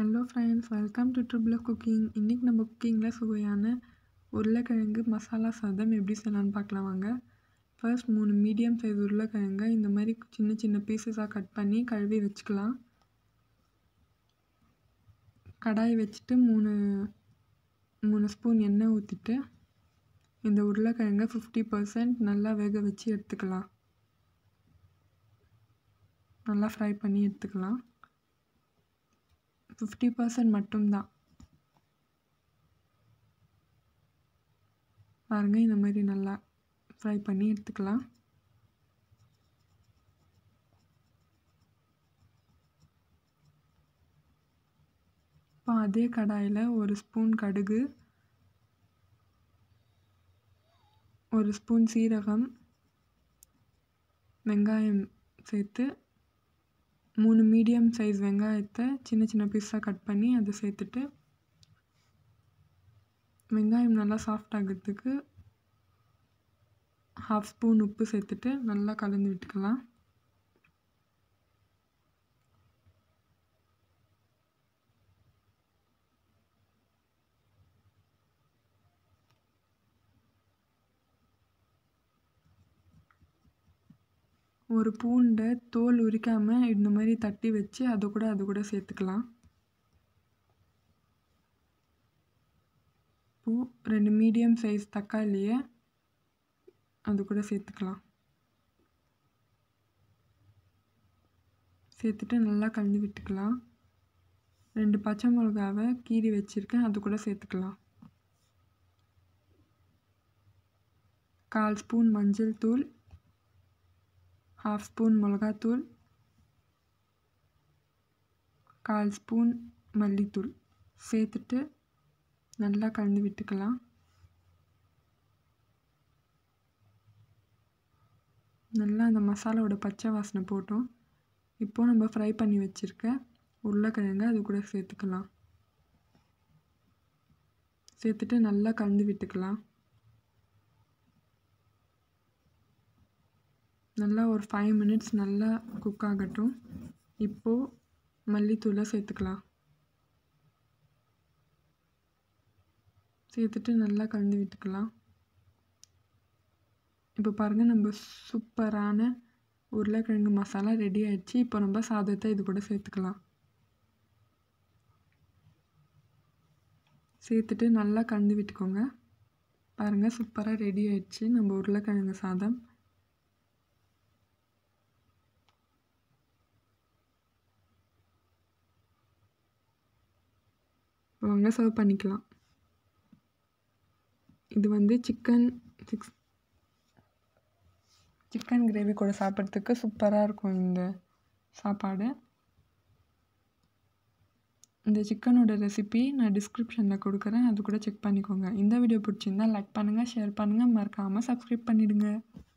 hello friends welcome to triple cooking இன்றைக்கி நம்ம குக்கிங்கில் சுவையான உருளைக்கிழங்கு மசாலா சாதம் எப்படி செய்யலான்னு பார்க்கலாம் வாங்க ஃபர்ஸ்ட் மூணு மீடியம் சைஸ் உருளைக்கிழங்கை இந்த மாதிரி சின்ன சின்ன பீசஸாக கட் பண்ணி கழுவி வச்சுக்கலாம் கடாய் வச்சுட்டு மூணு மூணு ஸ்பூன் எண்ணெய் ஊற்றிட்டு இந்த உருளைக்கிழங்கை ஃபிஃப்டி பர்சன்ட் நல்லா வேக வச்சு எடுத்துக்கலாம் நல்லா ஃப்ரை பண்ணி எடுத்துக்கலாம் ஃபிஃப்டி பர்சன்ட் மட்டும்தான் பாருங்கள் இந்த மாதிரி நல்லா ஃப்ரை பண்ணி எடுத்துக்கலாம் இப்போ அதே கடாயில் ஒரு ஸ்பூன் கடுகு ஒரு ஸ்பூன் சீரகம் வெங்காயம் சேர்த்து மூணு மீடியம் சைஸ் வெங்காயத்தை சின்ன சின்ன பீஸாக கட் பண்ணி அதை சேர்த்துட்டு வெங்காயம் நல்லா சாஃப்ட் ஆகிறதுக்கு ஹாஃப் ஸ்பூன் உப்பு சேர்த்துட்டு நல்லா கலந்து விட்டுக்கலாம் ஒரு பூண்டை தோல் உரிக்காமல் இந்த மாதிரி தட்டி வச்சு அது கூட அது கூட சேர்த்துக்கலாம் பூ ரெண்டு மீடியம் சைஸ் தக்காளியை அது கூட சேர்த்துக்கலாம் சேர்த்துட்டு நல்லா கலந்து விட்டுக்கலாம் ரெண்டு பச்சை மிளகாவை கீறி வச்சுருக்கேன் அது கூட சேர்த்துக்கலாம் கால் ஸ்பூன் மஞ்சள் தூள் ஹாஃப் ஸ்பூன் மிளகாத்தூள் கால் ஸ்பூன் மல்லித்தூள் சேர்த்துட்டு நல்லா கலந்து விட்டுக்கலாம் நல்லா அந்த மசாலாவோட பச்சை வாசனை போட்டோம் இப்போது நம்ம ஃப்ரை பண்ணி வச்சுருக்க உருளைக்கிழங்கு அது கூட சேர்த்துக்கலாம் சேர்த்துட்டு நல்லா கலந்து விட்டுக்கலாம் நல்லா ஒரு ஃபைவ் மினிட்ஸ் நல்லா குக் ஆகட்டும் இப்போது மல்லித்தூளை சேர்த்துக்கலாம் சேர்த்துட்டு நல்லா கலந்து விட்டுக்கலாம் இப்போ பாருங்கள் நம்ம சூப்பரான உருளைக்கிழங்கு மசாலா ரெடி ஆயிடுச்சு இப்போ நம்ம சாதத்தை இது கூட சேர்த்துக்கலாம் சேர்த்துட்டு நல்லா கலந்து விட்டுக்கோங்க பாருங்கள் சூப்பராக ரெடி ஆயிடுச்சு நம்ம உருளைக்கிழங்கு சாதம் வாங்க சர்வ் பண்ணிக்கலாம் இது வந்து சிக்கன் சிக்ஸ் சிக்கன் கிரேவி கூட சாப்பிட்றதுக்கு சூப்பராக இருக்கும் இந்த சாப்பாடு இந்த சிக்கனோட ரெசிபி நான் டிஸ்கிரிப்ஷனில் கொடுக்குறேன் அது கூட செக் பண்ணிக்கோங்க இந்த வீடியோ பிடிச்சிருந்தா லைக் பண்ணுங்கள் ஷேர் பண்ணுங்கள் மறக்காமல் சப்ஸ்கிரைப் பண்ணிவிடுங்க